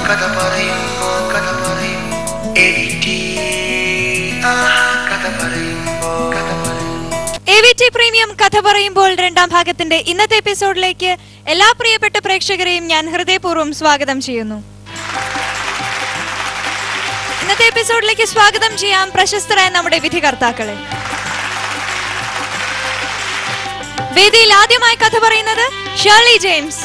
കഥ പറയുമ്പോ കഥ പറയും എഡിറ്റി കഥ പറയുമ്പോ കഥ പറയും എ വി ടി പ്രീമിയം കഥ പറയുമ്പോൾ രണ്ടാം ഭാഗത്തിന്റെ ഇന്നത്തെ എപ്പിസോഡിലേക്ക് എല്ലാ പ്രിയപ്പെട്ട പ്രേക്ഷകരെയും ഞാൻ ഹൃദയപൂർവ്വം സ്വാഗതം ചെയ്യുന്നു ഇന്നത്തെ എപ്പിസോഡിലേക്ക് സ്വാഗതം ചെയ്യാം പ്രശസ്തരായ നമ്മുടെ വിധികർത്താക്കളെ വേദിയിൽ ആദ്യമായി കഥ പറയുന്നത് Shirley James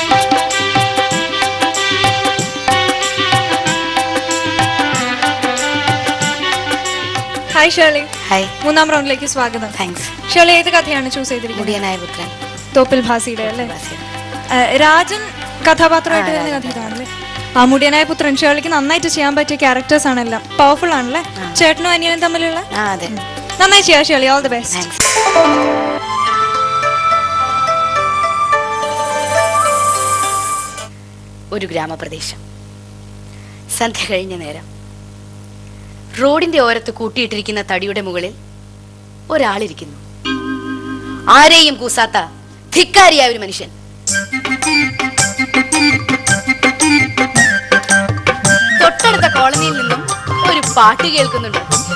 hi Shirley hi മൂന്നാം റൗണ്ടിലേക്ക് സ്വാഗതം താങ്ക്സ് ഷേർലി ഏത് കഥയാണ് ചൂസ് ചെയ്തിരിക്കുന്നത് മുടിയനായ പുത്രൻ തോപ്പിൽ ഭാസിയുടെ അല്ലേ ഭാസിയുടെ. ആ, രാജൻ കഥാപാത്രമായിട്ട് ആ, വരുന്ന രാജൻ. കഥ ഇതാണല്ലേ ആ മുടിയനായ പുത്രൻ ഷേർലിക്ക് നന്നായിട്ട് ചെയ്യാൻ പറ്റിയ ക്യാരക്ടേഴ്സ് ആണെല്ലാം പവർഫുൾ ആണല്ലേ ചേട്ടനും അനിയനും തമ്മിലുള്ള ആ അതെ നന്നായി ചെയ്യാം Shirley all the best thanks ഒരു ഗ്രാമപ്രദേശം സന്ധ്യ കഴിഞ്ഞ നേരം റോഡിന്റെ ഓരത്ത് കൂട്ടിയിട്ടിരിക്കുന്ന തടിയുടെ മുകളിൽ ഒരാളിരിക്കുന്നു ആരെയും കൂസാത്ത ധിക്കാരിയായ ഒരു മനുഷ്യൻ തൊട്ടടുത്ത കോളനിയിൽ നിന്നും ഒരു പാട്ട് കേൾക്കുന്നുണ്ട്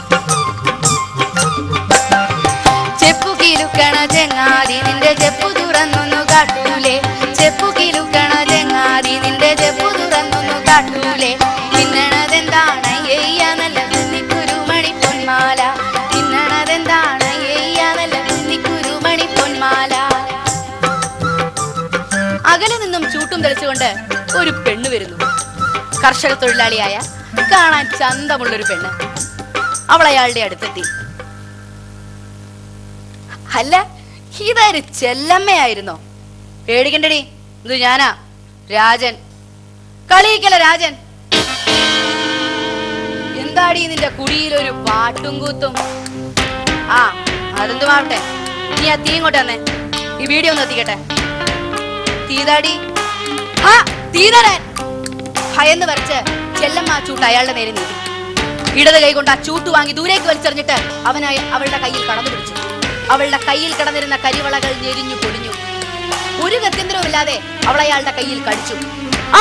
ചെപ്പു കിലുക്കണ ചെങ്ങാതി നിന്റെ ചെപ്പു തുറന്നൊന്നു കാട്ടൂലേ ചെപ്പു കിലുക്കണ ചെങ്ങാതി നിന്റെ ചെപ്പു തുറന്നൊന്നു കാട്ടൂലേ തിന്നണതെന്താണ് എയ്യ നല്ല കുരുമണി പൊന്മാല തിന്നണതെന്താണ് എയ്യ നല്ല കുരുമണി പൊന്മാല അകലെ നിന്നും ചൂട്ടും തെളിച്ചുകൊണ്ട് ഒരു പെണ്ണ് വരുന്നു കർഷക തൊഴിലാളിയായ കാണാൻ ചന്തമുള്ളൊരു പെണ്ണ് അവൾ അയാളുടെ അടുത്തെത്തി അല്ല ഇതാര് ചെല്ലമ്മയായിരുന്നോ പേടിക്കണ്ടടി ഇത് ഞാനാ രാജൻ കളിയിക്കല രാജൻ എന്താടി നിന്റെ കുടിയിലൊരു പാട്ടും കൂത്തും ആ അതെന്തുമാവട്ടെ നീ ആ തീ ഇങ്ങോട്ട് തന്നെ ഈ വീഡിയോ ഒന്ന് എത്തിക്കട്ടെ തീതാടി ആ തീ തരാൻ ഭയന്ന് വരച്ച് ചെല്ലമ്മ ആ ചൂട്ട് അയാളുടെ നേരെ നീട്ടി ഇടത് കൈ കൊണ്ട് ആ ചൂട്ട് വാങ്ങി ദൂരേക്ക് വലിച്ചെറിഞ്ഞിട്ട് അവനായി അവളുടെ കയ്യിൽ കടന്നു പിടിച്ചു അവളുടെ കയ്യിൽ കിടന്നിരുന്ന കരിവളകൾ ഞെരിഞ്ഞു പൊടിഞ്ഞു ഒരു ഗത്യന്തരവുമില്ലാതെ അവൾ അയാളുടെ കയ്യിൽ കടിച്ചു ആ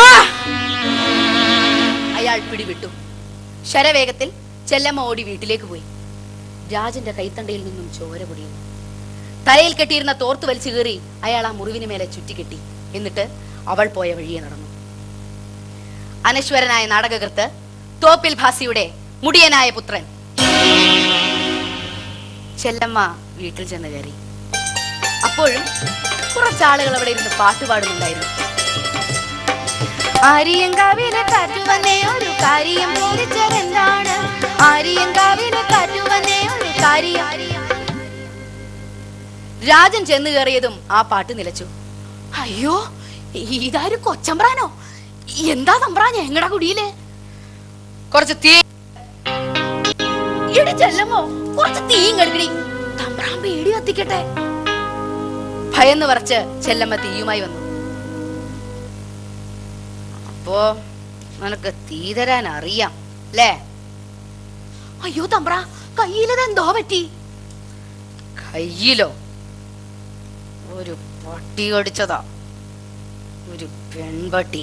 അയാൾ പിടിവിട്ടു ശരവേഗത്തിൽ ചെല്ലമ്മ ഓടി വീട്ടിലേക്ക് പോയി രാജന്റെ കൈത്തണ്ടയിൽ നിന്നും ചോര പൊടിയുന്നു തലയിൽ കെട്ടിയിരുന്ന തോർത്ത് വലിച്ചു കീറി അയാൾ ആ മുറിവിന് മേലെ ചുറ്റിക്കെട്ടി എന്നിട്ട് അവൾ പോയ വഴിയെ നടന്നു അനശ്വരനായ നാടകകൃത്ത് തോപ്പിൽ ഭാസിയുടെ മുടിയനായ പുത്രൻ ചെല്ലമ്മ വീട്ടിൽ ചെന്ന് കയറി അപ്പോഴും കുറച്ചാളുകൾ അവിടെ ഇരുന്ന് പാട്ട് പാടുന്നുണ്ടായിരുന്നു ആര്യങ്കാവിലെ കാറ്റുവന്നേ ഒരു കാര്യം ചോദിച്ചതെന്താണ് ആര്യങ്കാവിലെ കാറ്റുവന്നേ ഒരു കാര്യം രാജൻ ചെന്ന് കയറിയതും ആ പാട്ട് നിലച്ചു അയ്യോ ഇതാരും കൊച്ചമ്പ്രാനോ എന്താ തമ്പ്രാൻ എങ്ങടാ കുടിയില് കുറച്ച് തീ ഇവിടെ ചെല്ലമ്മോ കുറച്ച് തീയും കെടുക്കണി തമ്പ്രാൻ പേടി കത്തിക്കട്ടെ ഭയന്ന് പറച്ച് ചെല്ലമ്മ തീയുമായി വന്നു അപ്പോ നിനക്ക് തീ തരാൻ അറിയാം അല്ലേ അയ്യോ തമ്പ്ര കയ്യിലത് എന്തോ പറ്റി കയ്യിലോ ഒരു പട്ടി കടിച്ചതാ ഒരു പെൺപട്ടി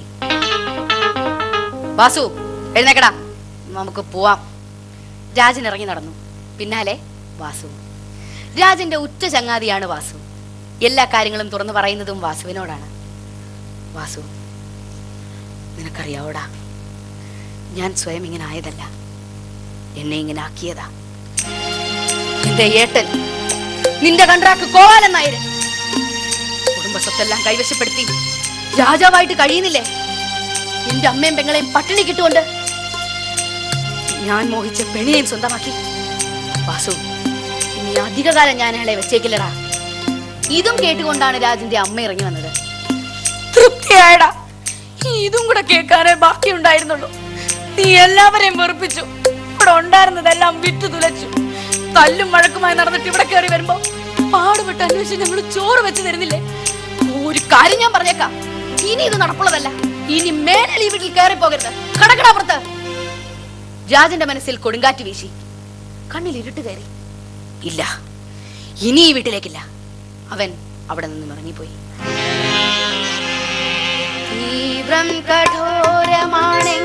വാസു എഴുന്നേക്കടാ നമുക്ക് പോവാം രാജൻ ഇറങ്ങി നടന്നു പിന്നാലെ വാസു രാജന്റെ ഉറ്റ ചങ്ങാതിയാണ് വാസു എല്ലാ കാര്യങ്ങളും തുറന്നു പറയുന്നതും വാസുവിനോടാണ് വാസു നിനക്കറിയാവോടാ ഞാൻ സ്വയം ഇങ്ങനെ ആയതല്ല എന്നെ ഇങ്ങനെ ആക്കിയതാ നിന്റെ ഏട്ടൻ നിന്റെ കണ്ട്രാക്ക് കോവാലൻ നായര് കുടുംബ സ്വത്തെല്ലാം കൈവശപ്പെടുത്തി രാജാവായിട്ട് കഴിയുന്നില്ലേ എന്റെ അമ്മയും പെങ്ങളെയും പട്ടിണി കിട്ടുകൊണ്ട് ഞാൻ മോഹിച്ച പെണിയെയും സ്വന്തമാക്കി വാസു ഇനി അധികകാലം ഞാൻ അയാളെ വെച്ചേക്കില്ലടാ ഇതും കേട്ടുകൊണ്ടാണ് രാജന്റെ അമ്മ ഇറങ്ങി വന്നത് തൃപ്തിയായടാ ഇതും കൂടെ കേൾക്കാനേ ബാക്കിയുണ്ടായിരുന്നുള്ളൂ നീ എല്ലാവരെയും വെറുപ്പിച്ചു ഇവിടെ ഉണ്ടായിരുന്നതെല്ലാം വിറ്റു തുലച്ചു തല്ലും വഴക്കുമായി നടന്നിട്ട് ഇവിടെ കയറി വരുമ്പോ പാടുപെട്ട് അന്വേഷിച്ച് ഞങ്ങൾ ചോറ് വെച്ച് തരുന്നില്ലേ ഒരു കാര്യം ഞാൻ പറഞ്ഞേക്കാം ഇനി ഇത് നടപ്പുള്ളതല്ല ഇനി മേലെ ഈ വീട്ടിൽ കയറി പോകരുത് കടക്കടാപ്പുറത്ത് രാജന്റെ മനസ്സിൽ കൊടുങ്കാറ്റ് വീശി കണ്ണിൽ ഇരുട്ട് കയറി ഇല്ല ഇനി ഈ വീട്ടിലേക്കില്ല അവൻ അവിടെ നിന്നും ഇറങ്ങിപ്പോയി തീവ്രം കഠോരമാണെങ്കിലും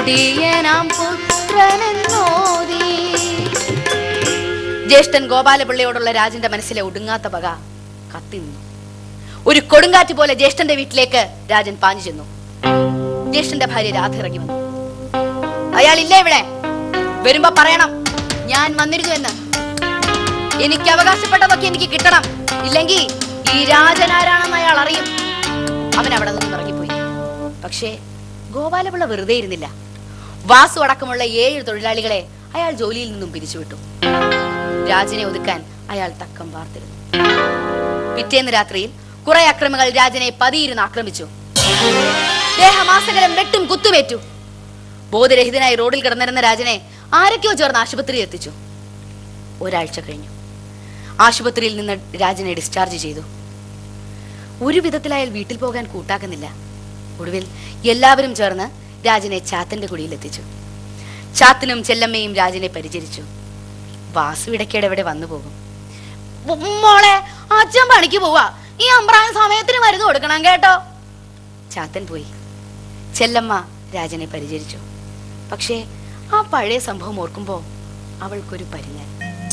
അടിയനാം പുത്രനെന്നോതി ജ്യേഷ്ഠൻ ഗോപാലപിള്ളയോടുള്ള രാജന്റെ മനസ്സിലെ ഒടുങ്ങാത്ത പക കത്തി നിന്നു ഒരു കൊടുങ്കാറ്റ് പോലെ ജ്യേഷ്ഠന്റെ വീട്ടിലേക്ക് രാജൻ പാഞ്ഞു ചെന്നു ജ്യേഷ്ഠന്റെ ഭാര്യ രാധ ഇറങ്ങി വന്നു അയാൾ ഇല്ലേ ഇവിടെ വരുമ്പോ പറയണം ഞാൻ വന്നിരുന്നു എന്ന് എനിക്ക് അവകാശപ്പെട്ടതൊക്കെ എനിക്ക് കിട്ടണം ഇല്ലെങ്കിൽ ഈ രാജൻ ആരാണെന്ന് അയാൾ അറിയും അവൻ അവിടെ നിന്നും ഇറങ്ങിപ്പോയി പക്ഷേ ഗോപാലപിള്ള വെറുതെ ഇരുന്നില്ല വാസു അടക്കമുള്ള ഏഴ് തൊഴിലാളികളെ അയാൾ ജോലിയിൽ നിന്നും പിരിച്ചുവിട്ടു രാജനെ ഒതുക്കാൻ അയാൾ തക്കം പാർത്തിരുന്നു പിറ്റേന്ന് രാത്രിയിൽ കുറെ അക്രമികൾ രാജനെ പതിയിരുന്ന് ആക്രമിച്ചു ദേഹമാസകലം വെട്ടും കുത്തുമേറ്റു ബോധരഹിതനായി റോഡിൽ കിടന്നിരുന്ന രാജനെ ആരൊക്കെയോ ചേർന്ന് ആശുപത്രിയിൽ എത്തിച്ചു ഒരാഴ്ച കഴിഞ്ഞു ആശുപത്രിയിൽ നിന്ന് രാജനെ ഡിസ്ചാർജ് ചെയ്തു ഒരു വിധത്തിൽ അയാൾ വീട്ടിൽ പോകാൻ കൂട്ടാക്കുന്നില്ല ഒടുവിൽ എല്ലാവരും ചേർന്ന് രാജനെ ചാത്തന്റെ കുടിയിൽ എത്തിച്ചു ചാത്തനും ചെല്ലമ്മയും രാജനെ പരിചരിച്ചു വാസു ഇടയ്ക്കിടെ ഇവിടെ വന്നു പോകും ഉം, മോളെ അച്ഛൻ പണിക്ക് പോവാ ഈ അമ്പ്രാൻ സമയത്തിന് മരുന്ന് കൊടുക്കണം കേട്ടോ ചാത്തൻ പോയി ചെല്ലമ്മ രാജനെ പരിചരിച്ചു പക്ഷേ ആ പഴയ സംഭവം ഓർക്കുമ്പോ അവൾക്കൊരു പരിങ്ങൽ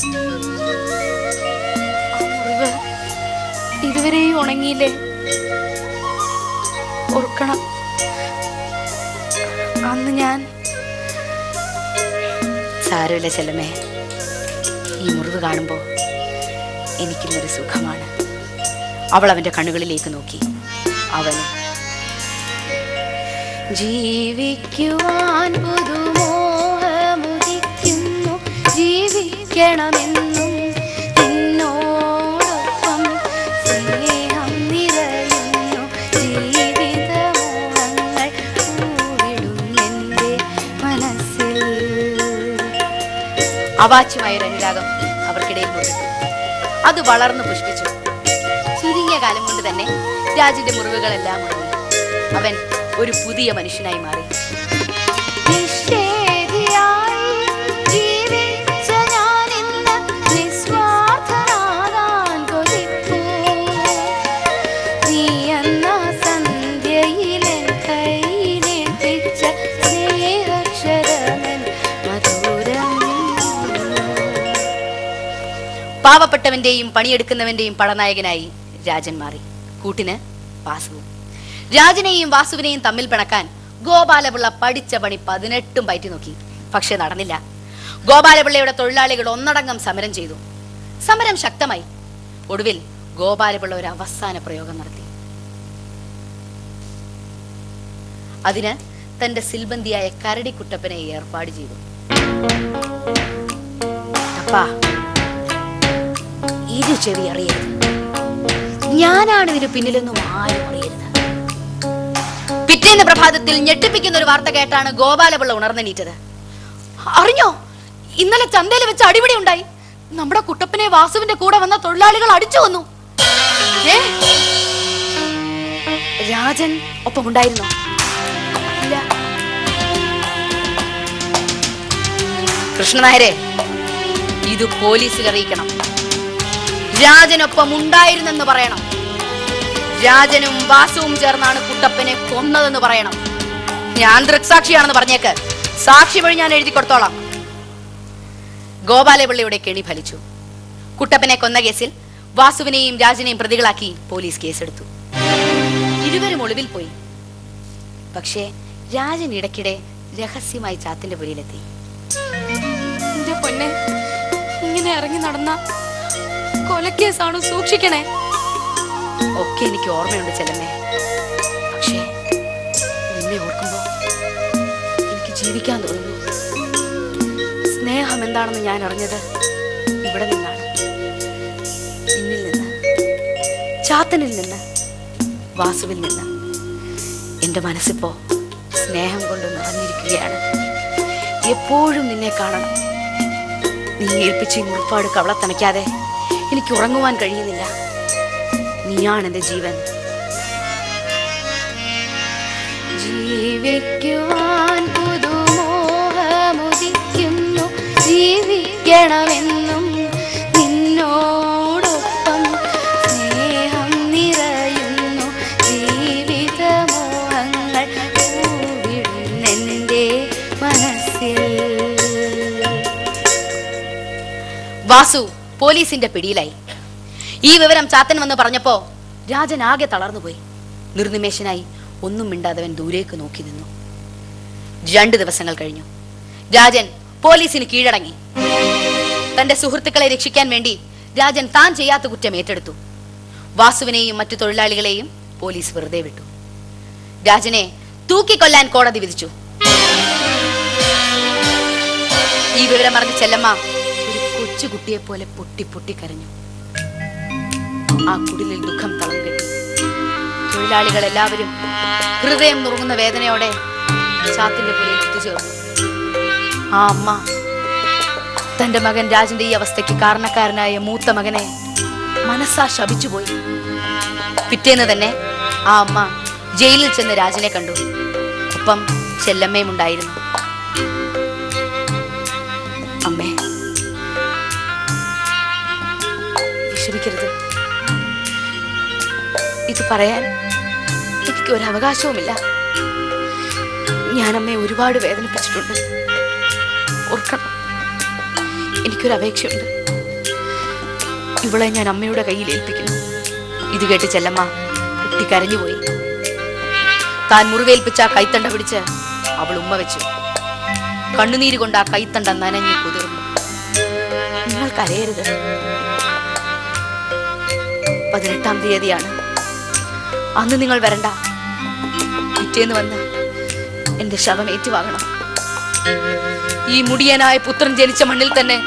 ആ മുറിവ് ഇതുവരെയും ഉണങ്ങിയില്ലേ ഓർക്കണം അന്ന് ഞാൻ സാരമില്ല ചെല്ലമ്മേ ഈ മുറിവ് കാണുമ്പോ എനിക്കിന്നൊരു സുഖമാണ് അവൾ അവന്റെ കണ്ണുകളിലേക്ക് നോക്കി അവന് ജീവിക്കുവാൻ പുതുമോഹമുദിക്കുന്നു ജീവിക്കണമെന്നും എന്നോടൊപ്പം സ്നേഹം നിറയുന്നു ജീവിതമോഹങ്ങൾ പൂവിടും എൻ്റെ മനസ്സിൽ അവാച്യമായ ഒരു അനുരാഗം അവർക്കിടയിൽ മുറിച്ചു അത് വളർന്നു പുഷ്പിച്ചു ചുരുങ്ങിയ കാലം കൊണ്ട് തന്നെ രാജന്റെ മുറിവുകളെല്ലാം ഉണങ്ങി അവൻ ഒരു പുതിയ മനുഷ്യനായി മാറി നിഷേധിയായി ജീവിച്ച ഞാനിന്ന് നിസ്വാർത്ഥനാകാൻ കൊതിപ്പൂ. നീ എന്ന സന്ധ്യയിലെൻ കൈയിലേൽപ്പിച്ച സ്നേഹാക്ഷരമൻ മധുരം പാവപ്പെട്ടവന്റെയും പണിയെടുക്കുന്നവന്റെയും പടനായകനായി രാജൻ മാറി കൂട്ടിന് വാസുവും രാജനെയും വാസുവിനെയും തമ്മിൽ പിണക്കാൻ ഗോപാലപിള്ള പഠിച്ച പണി പതിനെട്ടും പയറ്റി നോക്കി പക്ഷെ നടന്നില്ല ഗോപാലപിള്ളയുടെ തൊഴിലാളികൾ ഒന്നടങ്കം സമരം ചെയ്തു സമരം ശക്തമായി ഒടുവിൽ ഗോപാലപിള്ള ഒരു അവസാന പ്രയോഗം നടത്തി അതിന് തന്റെ സിൽബന്തിയായ കരടിക്കുട്ടപ്പനെ ഏർപ്പാട് ചെയ്തു അപ്പാ ഇരു ചെവി അറിയരുത് ഞാനാണ് ഇതിന് പിന്നിലെന്നും ആരും അറിയരുത് പിറ്റേന്ന് പ്രഭാതത്തിൽ ഞെട്ടിപ്പിക്കുന്ന ഒരു വാർത്ത കേട്ടാണ് ഗോപാലപിള്ള ഉണർന്നെണീറ്റത് അറിഞ്ഞോ ഇന്നലെ ചന്തയിൽ വെച്ച് അടിപിടി ഉണ്ടായി നമ്മുടെ കുട്ടപ്പനെ വാസുവിന്റെ കൂടെ വന്ന തൊഴിലാളികൾ അടിച്ചു വന്നു ഏ? രാജൻ ഒപ്പം ഉണ്ടായിരുന്നോ ഇല്ല കൃഷ്ണനായരെ ഇത് പോലീസിൽ അറിയിക്കണം രാജനൊപ്പം ഉണ്ടായിരുന്നെന്ന് പറയണം രാജനും വാസുവും ചേർന്നാണ് കുട്ടപ്പനെ കൊന്നതെന്ന് പറയണം ഞാൻ ദൃക്സാക്ഷിയാണെന്ന് പറഞ്ഞേക്ക് സാക്ഷി വഴി ഞാൻ എഴുതി കൊടുത്തോളാം ഗോപാലപിള്ളയുടെ കെണി ഫലിച്ചു കുട്ടപ്പനെ കൊന്ന കേസിൽ വാസുവിനെയും രാജനെയും പ്രതികളാക്കി പോലീസ് കേസെടുത്തു ഇരുവരും ഒളിവിൽ പോയി പക്ഷേ രാജൻ ഇടയ്ക്കിടെ രഹസ്യമായി ചാത്തിന്റെ പുരിയിലെത്തി എന്റെ പൊന്നെ ഇങ്ങനെ ഇറങ്ങി നടന്ന കൊലക്കേസാണ് സൂക്ഷിക്കണേ ഒക്കെ എനിക്ക് ഓർമ്മയുണ്ട് ചെല്ലമ്മേ പക്ഷേ നിന്നെ ഓർക്കുമ്പോ എനിക്ക് ജീവിക്കാൻ തോന്നുന്നു സ്നേഹം എന്താണെന്ന് ഞാൻ അറിഞ്ഞത് ഇവിടെ നിന്നാണ് നിന്നിൽ നിന്ന് ചാത്തനിൽ നിന്ന് വാസുവിൽ നിന്ന് എന്റെ മനസ്സിപ്പോ സ്നേഹം കൊണ്ട് നിറഞ്ഞിരിക്കുകയാണ് എപ്പോഴും നിന്നെ കാണണം നീ ഏൽപ്പിച്ച ഈ മുറിപ്പാട് കവളത്തണയ്ക്കാതെ എനിക്ക് ഉറങ്ങുവാൻ കഴിയുന്നില്ല നീയാണ് എന്റെ ജീവൻ ജീവിക്കുവാൻ പുതുമോഹമുദിക്കുന്നു ജീവിക്കണമെന്നും നിന്നോടൊപ്പം സ്നേഹം നിറയുന്നു ജീവിതമോഹങ്ങൾ പൂവിടുന്നെന്റെ വാസു പോലീസിന്റെ പിടിയിലായി ഈ വിവരം ചാത്തൻ വന്ന് പറഞ്ഞപ്പോ രാജൻ ആകെ തളർന്നുപോയി നിർനിമേഷനായി ഒന്നും മിണ്ടാതവൻ ദൂരേക്ക് നോക്കി നിന്നു രണ്ട് ദിവസങ്ങൾ കഴിഞ്ഞു രാജൻ പോലീസിന് കീഴടങ്ങി തന്റെ സുഹൃത്തുക്കളെ രക്ഷിക്കാൻ വേണ്ടി രാജൻ താൻ ചെയ്യാത്ത കുറ്റം ഏറ്റെടുത്തു വാസുവിനെയും മറ്റു തൊഴിലാളികളെയും പോലീസ് വെറുതെ വിട്ടു രാജനെ തൂക്കിക്കൊല്ലാൻ കോടതി വിധിച്ചു ഈ വിവരം അറിഞ്ഞ ചെല്ലമ്മ ഒരു കൊച്ചുകുട്ടിയെ പോലെ പൊട്ടി പൊട്ടി കരഞ്ഞു ആ കുടിലിൽ ദുഃഖം തളം കെട്ടി തൊഴിലാളികൾ എല്ലാവരും ഹൃദയം നുറുങ്ങുന്ന വേദനയോടെ ചാത്തിന്റെ പുലയിൽ ഒത്തുചേർന്നു ആ അമ്മ തന്റെ മകൻ രാജന്റെ ഈ അവസ്ഥയ്ക്ക് കാരണക്കാരനായ മൂത്ത മകനെ മനസ്സാ ശപിച്ചുപോയി പിറ്റേന്ന് തന്നെ ആ അമ്മ ജയിലിൽ ചെന്ന് രാജനെ കണ്ടു ഒപ്പം ചെല്ലമ്മയും ഉണ്ടായിരുന്നു അമ്മേ വിഷമിക്കരുത് ഇത് പറയാൻ എനിക്ക് ഒരു അവകാശവുമില്ല ഞാൻ അമ്മയെ ഒരുപാട് വേദനിപ്പിച്ചിട്ടുണ്ട് ഓർക്കണം എനിക്കൊരു അപേക്ഷയുണ്ട് ഇവളെ ഞാൻ അമ്മയുടെ കയ്യിൽ ഏൽപ്പിക്കുന്നു ഇത് കേട്ട് ചെല്ലമ്മ കുട്ടി കരഞ്ഞുപോയി താൻ മുറിവേൽപ്പിച്ച ആ കൈത്തണ്ട പിടിച്ച് അവൾ ഉമ്മ വെച്ചു കണ്ണുനീര് കൊണ്ട് ആ കൈത്തണ്ട നനഞ്ഞു കുതിർന്നു നിങ്ങൾ കരയരുത് പതിനെട്ടാം തീയതിയാണ് അന്ന് നിങ്ങൾ വരണ്ട പിറ്റേന്ന് വന്ന് എന്റെ ശവം ഏറ്റുവാങ്ങണം ഈ മുടിയനായ പുത്രൻ ജനിച്ച മണ്ണിൽ തന്നെ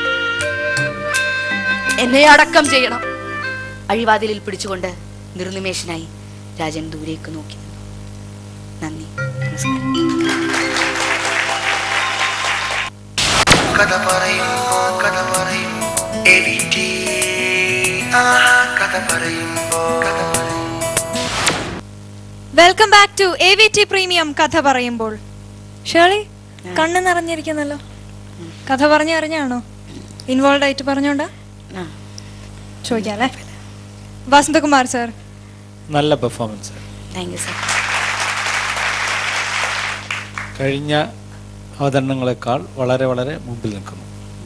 എന്നെ അടക്കം ചെയ്യണം അഴിവാതിലിൽ പിടിച്ചുകൊണ്ട് നിർനിമേഷനായി രാജൻ ദൂരേക്ക് നോക്കി നിന്നു നന്ദി നമസ്കാരം കഥ പറയും കഥ പറയും എഡിറ്റി ആഹാ കഥ പറയുമ്പോ കഥ പറയും welcome back to A V T premium കഥ പറയുമ്പോൾ ഷേളി കണ്ണ് നിറഞ്ഞിരിക്കുന്നല്ലോ കഥ പറഞ്ഞു അറിഞ്ഞാണോ ഇൻവോൾവ് ആയിട്ട് പറഞ്ഞോണ്ടാ ആ, ചോദിക്കാം അല്ലേ വസന്തകുമാർ സാർ നല്ല പെർഫോമൻസ് താങ്ക് യു സർ കഴിഞ്ഞ അവതരണങ്ങളെക്കാൾ വളരെ വളരെ മുമ്പിൽ നിൽക്കുന്നു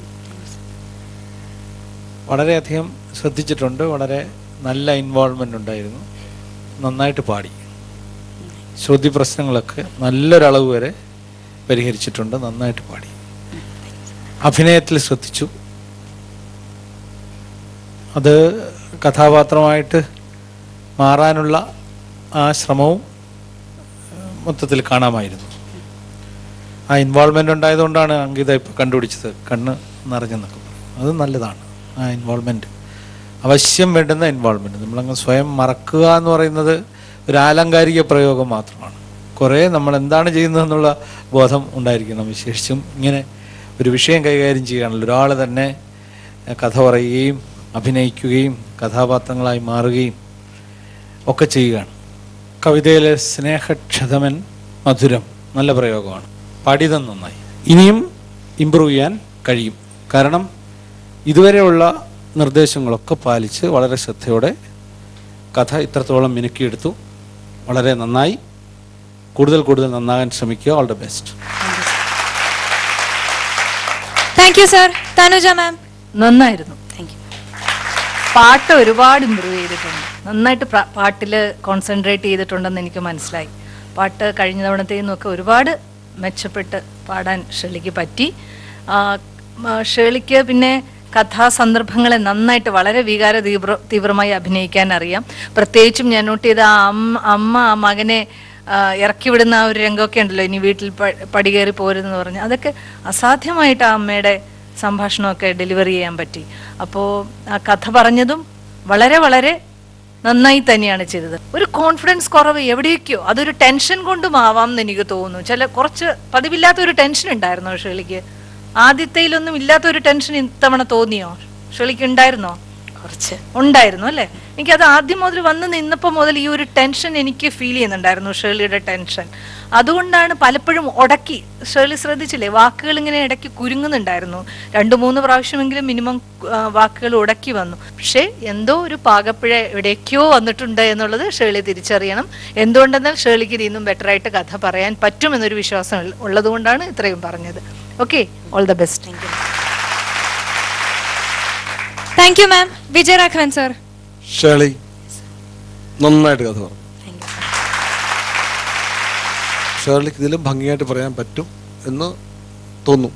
വളരെയധികം ശ്രദ്ധിച്ചിട്ടുണ്ട് വളരെ നല്ല ഇൻവോൾവ്മെൻ്റ് ഉണ്ടായിരുന്നു നന്നായിട്ട് പാടി ശ്രുതി പ്രശ്നങ്ങളൊക്കെ നല്ലൊരളവ് വരെ പരിഹരിച്ചിട്ടുണ്ട് നന്നായിട്ട് പാടി അഭിനയത്തിൽ ശ്രദ്ധിച്ചു അത് കഥാപാത്രമായിട്ട് മാറാനുള്ള ആ ശ്രമവും ഏഹ്, മൊത്തത്തിൽ കാണാമായിരുന്നു ആ ഇൻവോൾവ്മെൻ്റ് ഉണ്ടായതുകൊണ്ടാണ് അങ്കിത ഇപ്പോൾ കണ്ടുപിടിച്ചത് കണ്ണ് നിറഞ്ഞെന്നൊക്കെ പറയും അത് നല്ലതാണ് ആ ഇൻവോൾവ്മെൻറ്റ് അവശ്യം വേണ്ടുന്ന ഇൻവോൾവ്മെൻറ്റ് നമ്മളങ്ങ് സ്വയം മറക്കുക എന്ന് പറയുന്നത് ഒരു ആലങ്കാരിക പ്രയോഗം മാത്രമാണ് കുറേ നമ്മൾ എന്താണ് ചെയ്യുന്നതെന്നുള്ള ബോധം ഉണ്ടായിരിക്കണം വിശേഷിച്ചും ഇങ്ങനെ ഒരു വിഷയം കൈകാര്യം ചെയ്യുകയാണല്ലോ ഒരാൾ തന്നെ ഏഹ്, കഥ പറയുകയും അഭിനയിക്കുകയും കഥാപാത്രങ്ങളായി മാറുകയും ഒക്കെ ചെയ്യുകയാണ് കവിതയിലെ സ്നേഹക്ഷതമൻ മധുരം നല്ല പ്രയോഗമാണ് പാടിയതും നന്നായി ഇനിയും ഇമ്പ്രൂവ് ചെയ്യാൻ കഴിയും കാരണം ഇതുവരെയുള്ള നിർദ്ദേശങ്ങളൊക്കെ പാലിച്ച് വളരെ ശ്രദ്ധയോടെ കഥ ഇത്രത്തോളം മിനുക്കിയെടുത്തു വളരെ നന്നായി കൂടുതൽ കൂടുതൽ നന്നാകാൻ ശ്രമിക്കുക all the best thank you sir Thanuja ma'am നന്നായിരുന്നു താങ്ക് യു പാട്ട് ഒരുപാട് ഇമ്പ്രൂവ് ചെയ്തിട്ടുണ്ട് നന്നായിട്ട് പ്ര- പാട്ടില് കോൺസെൻട്രേറ്റ് ചെയ്തിട്ടുണ്ടെന്ന് എനിക്ക് മനസ്സിലായി പാട്ട് കഴിഞ്ഞ തവണത്തേന്നൊക്കെ ഒരുപാട് മെച്ചപ്പെട്ട് പാടാൻ ഷേളിക്ക് പറ്റി ആ, മ, ഷേളിക്ക് പിന്നെ കഥാസന്ദർഭങ്ങളെ നന്നായിട്ട് വളരെ വികാര തീവ്ര തീവ്രമായി അഭിനയിക്കാൻ അറിയാം പ്രത്യേകിച്ചും ഞാൻ നോട്ട് ചെയ്ത ആ അമ്മ അമ്മ ആ മകനെ ആ, ഇറക്കി വിടുന്ന ആ ഒരു രംഗമൊക്കെ ഉണ്ടല്ലോ ഇനി വീട്ടിൽ പ- പടികേറി പോരുതെന്ന് പറഞ്ഞ് അതൊക്കെ അസാധ്യമായിട്ട് ആ അമ്മയുടെ സംഭാഷണമൊക്കെ ഡെലിവറി ചെയ്യാൻ പറ്റി അപ്പോൾ ആ കഥ പറഞ്ഞതും വളരെ വളരെ നന്നായി തന്നെയാണ് ചെയ്തത് ഒരു കോൺഫിഡൻസ് കുറവ് എവിടെയൊക്കെയോ അതൊരു ടെൻഷൻ കൊണ്ടും ആവാം എന്ന് എനിക്ക് തോന്നുന്നു ചില കുറച്ച് പതിവില്ലാത്ത ഒരു ടെൻഷൻ ഉണ്ടായിരുന്നോ ഷെളിക്ക് ആദ്യത്തേലൊന്നും ഇല്ലാത്ത ഒരു ടെൻഷൻ ഇത്തവണ തോന്നിയോ ഷെളിക്ക് ഉണ്ടായിരുന്നോ കുറച്ച് ഉണ്ടായിരുന്നു അല്ലേ എനിക്കത് ആദ്യം മുതൽ വന്ന് നിന്നപ്പോൾ മുതൽ ഈ ഒരു ടെൻഷൻ എനിക്ക് ഫീൽ ചെയ്യുന്നുണ്ടായിരുന്നു ഷേർലിയുടെ ടെൻഷൻ അതുകൊണ്ടാണ് പലപ്പോഴും ഉടക്കി ഷേർലി ശ്രദ്ധിച്ചില്ലേ വാക്കുകൾ ഇങ്ങനെ ഇടയ്ക്ക് കുരുങ്ങുന്നുണ്ടായിരുന്നു രണ്ടു മൂന്ന് പ്രാവശ്യമെങ്കിലും മിനിമം വാക്കുകൾ ഉടക്കി വന്നു പക്ഷേ എന്തോ ഒരു പാകപ്പിഴ എവിടേക്കോ വന്നിട്ടുണ്ട് എന്നുള്ളത് ഷേർലി തിരിച്ചറിയണം എന്തുകൊണ്ടെന്നാൽ ഷേർലിക്ക് ഇതിന്നും ബെറ്ററായിട്ട് കഥ പറയാൻ പറ്റുമെന്നൊരു വിശ്വാസം ഉള്ളതുകൊണ്ടാണ് ഇത്രയും പറഞ്ഞത് okay all the best thank you ma'am Vijayaraghavan sir Shirley നന്നായിട്ട് കഥ പറഞ്ഞു ഷേർലിക്ക് ഇതിലും ഭംഗിയായിട്ട് പറയാൻ പറ്റും എന്ന് തോന്നുന്നു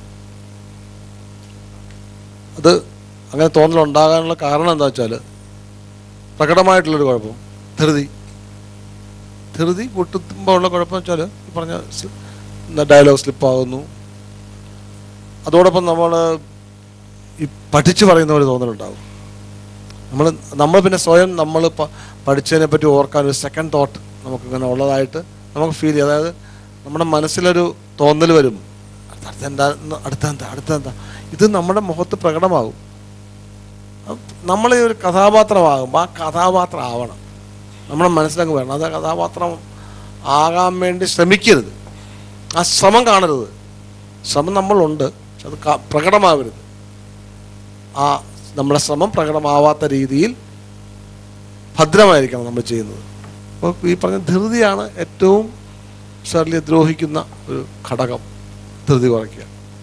അത് അങ്ങനെ തോന്നലുണ്ടാകാനുള്ള കാരണം എന്താ വെച്ചാൽ പ്രകടമായിട്ടുള്ളൊരു കുഴപ്പം ധൃതി ധൃതി പൊട്ടുമ്പോൾ ഉള്ള കുഴപ്പം വെച്ചാൽ ഈ പറഞ്ഞ ഡയലോഗ് സ്ലിപ്പാകുന്നു അതോടൊപ്പം നമ്മൾ ഈ പഠിച്ചു പറയുന്ന ഒരു തോന്നലുണ്ടാകും നമ്മൾ നമ്മൾ പിന്നെ സ്വയം നമ്മൾ പഠിച്ചതിനെ പറ്റി ഓർക്കാൻ ഒരു സെക്കൻഡ് തോട്ട് നമുക്കിങ്ങനെ ഉള്ളതായിട്ട് നമുക്ക് ഫീൽ ചെയ്യും അതായത് നമ്മുടെ മനസ്സിലൊരു തോന്നൽ വരും അടുത്ത എന്താ അടുത്ത എന്താ അടുത്ത എന്താ ഇത് നമ്മുടെ മുഖത്ത് പ്രകടമാകും നമ്മൾ ഒരു കഥാപാത്രമാകും ആ കഥാപാത്രം ആവണം നമ്മുടെ മനസ്സിലങ്ങ് വരണം അത് ആ കഥാപാത്രം ആകാൻ വേണ്ടി ശ്രമിക്കരുത് ആ ശ്രമം കാണരുത് ശ്രമം നമ്മളുണ്ട് പക്ഷെ അത് ക- പ്രകടമാവരുത് ആ നമ്മുടെ ശ്രമം പ്രകടമാവാത്ത രീതിയിൽ ഭദ്രമായിരിക്കണം നമ്മൾ ചെയ്യുന്നത് അപ്പോൾ ഈ പറഞ്ഞ ധൃതിയാണ് ഏറ്റവും ഷർലിയെ ദ്രോഹിക്കുന്ന ഒരു ഘടകം ധൃതി കുറയ്ക്കുക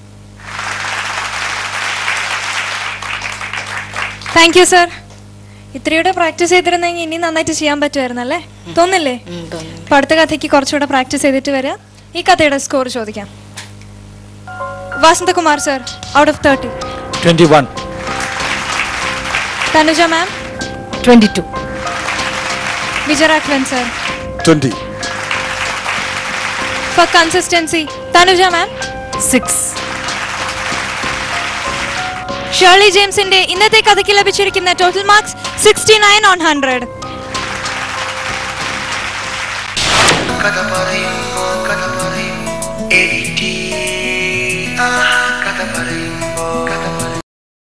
താങ്ക് യു സർ ഇത്രയൂടെ പ്രാക്ടീസ് ചെയ്തിരുന്നെങ്കിൽ ഇനി നന്നായിട്ട് ചെയ്യാൻ പറ്റുമായിരുന്നല്ലേ തോന്നില്ലേ അപ്പൊ അടുത്ത കഥയ്ക്ക് കുറച്ചുകൂടെ പ്രാക്ടീസ് ചെയ്തിട്ട് വരാം ഈ കഥയുടെ സ്കോർ ചോദിക്കാം Vasanthakumar sir out of thirty twenty one Thanuja ma'am twenty two Vijayaraghavan sir twenty four consistency Thanuja ma'am six Shirley ജെയിംസിന്റെ ഇന്നത്തെ കഥയ്ക്ക് ലഭിച്ചിരിക്കുന്ന total marks sixty nine on hundred കഥ പറയുമ്പോ കഥ പറയും